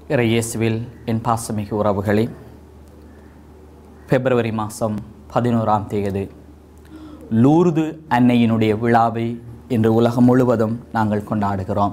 இறையேசுவில் என் பாசமிகு உறவுகளே பிப்ரவரி மாதம் பதினோராம் தேதி லூர்து அன்னையினுடைய விழாவை இன்று உலகம் முழுவதும் நாங்கள் கொண்டாடுகிறோம்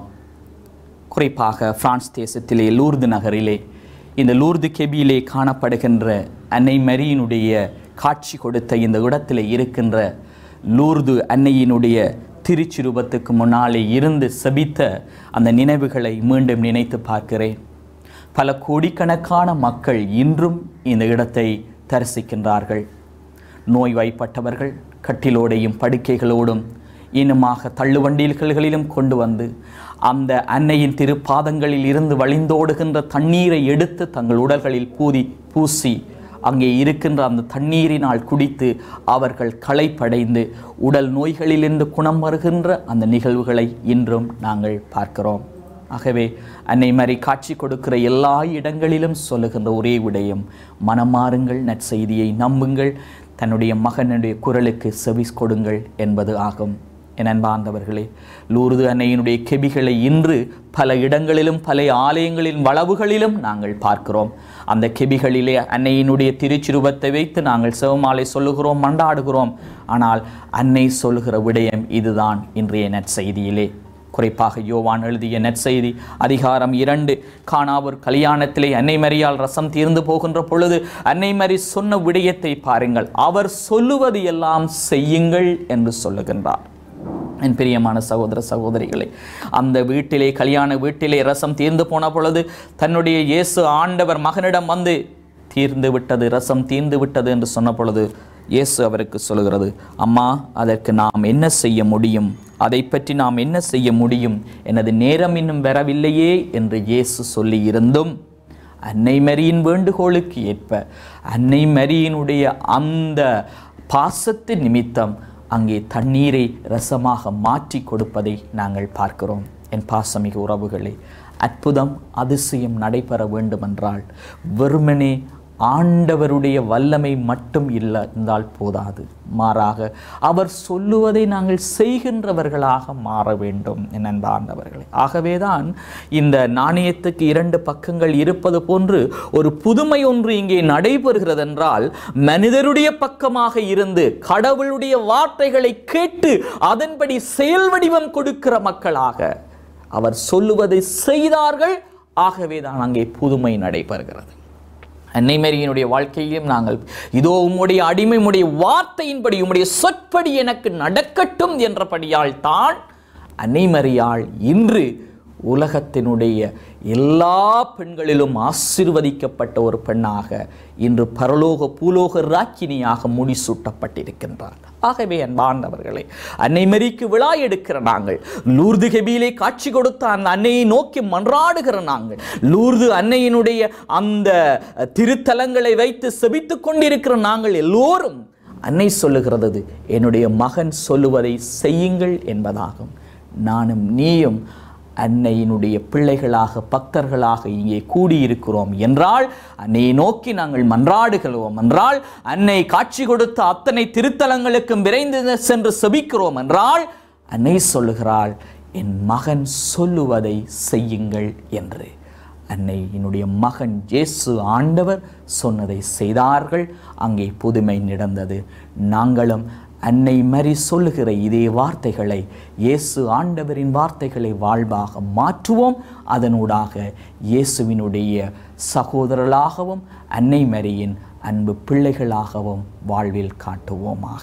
குறிப்பாக பிரான்ஸ் தேசத்திலே லூர்து நகரிலே இந்த லூர்து கெபியிலே காணப்படுகின்ற அன்னை மரியினுடைய காட்சி கொடுத்த இந்த இடத்திலே இருக்கின்ற லூர்து அன்னையினுடைய திருச்சிருபத்துக்கு முன்னாலே இருந்து செபித்த அந்த நினைவுகளை மீண்டும் நினைத்து பார்க்கிறேன் பல கோடிக்கணக்கான மக்கள் இன்றும் இந்த இடத்தை தரிசிக்கின்றார்கள் நோய்வாய்ப்பட்டவர்கள் கட்டிலோடையும் படுக்கைகளோடும் இன்னுமாக தள்ளுவண்டில்களிலும் கொண்டு வந்து அந்த அன்னையின் திருப்பாதங்களில் இருந்து வழிந்தோடுகின்ற தண்ணீரை எடுத்து தங்கள் உடல்களில் பூதி பூசி அங்கே இருக்கின்ற அந்த தண்ணீரினால் குடித்து அவர்கள் களைப்படைந்து உடல் நோய்களிலிருந்து குணம் வருகின்ற அந்த நிகழ்வுகளை இன்றும் நாங்கள் பார்க்கிறோம் ஆகவே அன்னை மாதிரி காட்சி கொடுக்கிற எல்லா இடங்களிலும் சொல்லுகின்ற ஒரே விடயம் மனமாறுங்கள் நற்செய்தியை நம்புங்கள் தன்னுடைய மகனுடைய குரலுக்கு செவி கொடுங்கள் என்பது ஆகும் என் அன்பார்ந்தவர்களே லூர்து அன்னையினுடைய கெபிகளை இன்று பல இடங்களிலும் பல ஆலயங்களின் வளவுகளிலும் நாங்கள் பார்க்கிறோம் அந்த கெபிகளிலே அன்னையினுடைய திருச்சிருவத்தை வைத்து நாங்கள் சிவமாலை சொல்லுகிறோம் மண்டாடுகிறோம் ஆனால் அன்னை சொல்லுகிற விடயம் இதுதான் இன்றைய நற்செய்தியிலே குறிப்பாக யோவான் எழுதிய நற்செய்தி அதிகாரம் இரண்டு காணாவூர் கல்யாணத்திலே அன்னை மரியால் ரசம் தீர்ந்து போகின்ற பொழுது அன்னை மரி சொன்ன விடயத்தை பாருங்கள் அவர் சொல்லுவது எல்லாம் செய்யுங்கள் என்று சொல்லுகின்றார் என் பிரியமான சகோதர சகோதரிகளே அந்த வீட்டிலே கல்யாண வீட்டிலே ரசம் தீர்ந்து போன பொழுது தன்னுடைய இயேசு ஆண்டவர் மகனிடம் வந்து தீர்ந்து விட்டது ரசம் தீர்ந்து விட்டது என்று சொன்ன பொழுது இயேசு அவருக்கு சொல்கிறது அம்மா அதற்கு நாம் என்ன செய்ய முடியும் அதை பற்றி நாம் என்ன செய்ய முடியும் எனது நேரம் இன்னும் வரவில்லையே என்று இயேசு சொல்லி இருந்தும் அன்னை மரியின் வேண்டுகோளுக்கு ஏற்ப அன்னை மரியினுடைய அந்த பாசத்து நிமித்தம் அங்கே தண்ணீரை ரசமாக மாற்றி கொடுப்பதை நாங்கள் பார்க்கிறோம் என் பாசமிகு உறவுகளே அற்புதம் அதிசயம் நடைபெற வேண்டுமென்றால் வெறுமனே ஆண்டவருடைய வல்லமை மட்டும் இல்லை இருந்தால் போதாது மாறாக அவர் சொல்லுவதை நாங்கள் செய்கின்றவர்களாக மாற வேண்டும் என் அன்பார்ந்தவர்களே ஆகவேதான் இந்த நாணயத்துக்கு இரண்டு பக்கங்கள் இருப்பது போன்று ஒரு புதுமை ஒன்று இங்கே நடைபெறுகிறது என்றால் மனிதருடைய பக்கமாக இருந்து கடவுளுடைய வார்த்தைகளை கேட்டு அதன்படி செயல் வடிவம் கொடுக்கிற மக்களாக அவர் சொல்லுவதை செய்தார்கள் ஆகவேதான் அங்கே புதுமை நடைபெறுகிறது அன்னை மேரியினுடைய வாழ்க்கையிலும் நாங்கள் இதோ உம்முடைய அடிமை உம்முடைய வார்த்தையின்படி உம்முடைய சொற்படி எனக்கு நடக்கட்டும் என்றபடியால் தான் அன்னை மரியாள் இன்று உலகத்தினுடைய எல்லா பெண்களிலும் ஆசிர்வதிக்கப்பட்ட ஒரு பெண்ணாக இன்று பரலோக பூலோக ராக்கினியாக முடிசூட்டப்பட்டிருக்கின்றார் ஆகவே அன்பார்ந்தவர்களே அன்னை மரிக்கு விழா எடுக்கிற நாங்கள் லூர்து கெபியிலே காட்சி கொடுத்த அந்த அன்னையை நோக்கி மன்றாடுகிற நாங்கள் லூர்து அன்னையினுடைய அந்த திருத்தலங்களை வைத்து செபித்துக் கொண்டிருக்கிற நாங்கள் எல்லோரும் அன்னை சொல்லுகிறது என்னுடைய மகன் சொல்லுவதை செய்யுங்கள் என்பதாகும் நானும் நீயும் அன்னையினுடைய பிள்ளைகளாக பக்தர்களாக இங்கே கூடியிருக்கிறோம் என்றால் அன்னையை நோக்கி நாங்கள் மன்றாடுகிறோம் என்றால் அன்னை காட்சி கொடுத்த அத்தனை திருத்தலங்களுக்கும் விரைந்து சென்று செபிக்கிறோம் என்றால் அன்னை சொல்லுகிறாள் என் மகன் சொல்லுவதை செய்யுங்கள் என்று அன்னையினுடைய மகன் ஜேசு ஆண்டவர் சொன்னதை செய்தார்கள் அங்கே புதுமை நடந்தது நாங்களும் அன்னை மரி சொல்லுகிற இதே வார்த்தைகளை இயேசு ஆண்டவரின் வார்த்தைகளை வாழ்வாக மாற்றுவோம் அதனூடாக இயேசுவினுடைய சகோதரர்களாகவும் அன்னை மரியின் அன்பு பிள்ளைகளாகவும் வாழ்வில் காட்டுவோமாக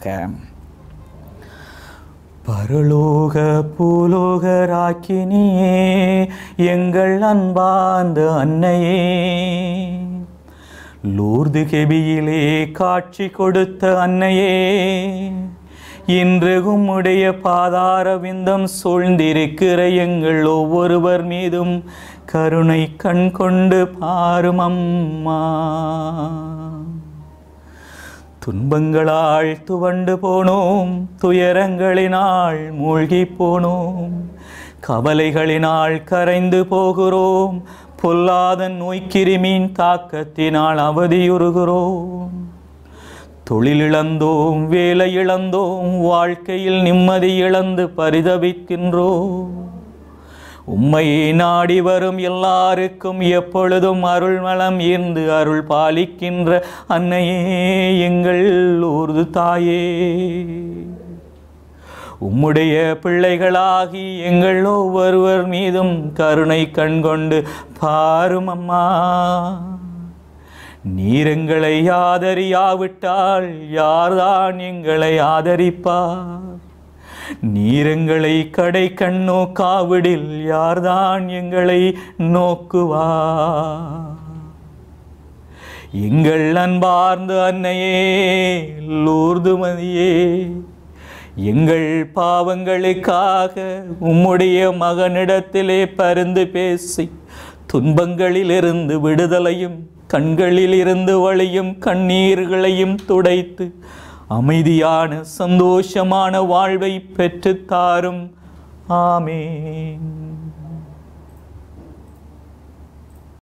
பரலோக பூலோக ராக்கினியே எங்கள் அன்பார்ந்த அன்னையே லூர்து கெபியிலே காட்சி கொடுத்த அன்னையே இன்று உம்முடைய பாதார விந்தம் சூழ்ந்திருக்கிற எங்கள் ஒவ்வொருவர் மீதும் கருணை கண் கொண்டு பாரும் அம்மா துன்பங்களால் துவண்டு போனோம் துயரங்களினால் மூழ்கி போனோம் கவலைகளினால் கரைந்து போகிறோம் பொல்லாத நோய்க்கிருமின் தாக்கத்தினால் அவதியுறுகிறோம் தொழில் இழந்தோம் வேலை இழந்தோம் வாழ்க்கையில் நிம்மதி இழந்து பரிதவிக்கின்றோம் உம்மை நாடி வரும் எல்லாருக்கும் எப்பொழுதும் அருள் வளம் ஈர்ந்து அருள் பாலிக்கின்ற அன்னையே எங்கள் ஊர்து தாயே உம்முடைய பிள்ளைகளாகி எங்கள் ஒவ்வொருவர் மீதும் கருணை கண் கொண்டு பாரும் அம்மா நீர் எங்களை ஆதரியாவிட்டால் யார்தான் எங்களை ஆதரிப்பார் நீர் எங்களை கடை கண் நோக்காவிடில் யார்தான் எங்களை நோக்குவார் எங்கள் அன்பார்ந்த அன்னையே லூர்துமதியே எங்கள் பாவங்களுக்காக உம்முடைய மகனிடத்திலே பருந்து பேசி துன்பங்களிலிருந்து விடுதலையும் கண்களிலிருந்து வழியும் கண்ணீர்களையும் துடைத்து அமைதியான சந்தோஷமான வாழ்வை பெற்றுத் தாரும் ஆமேன்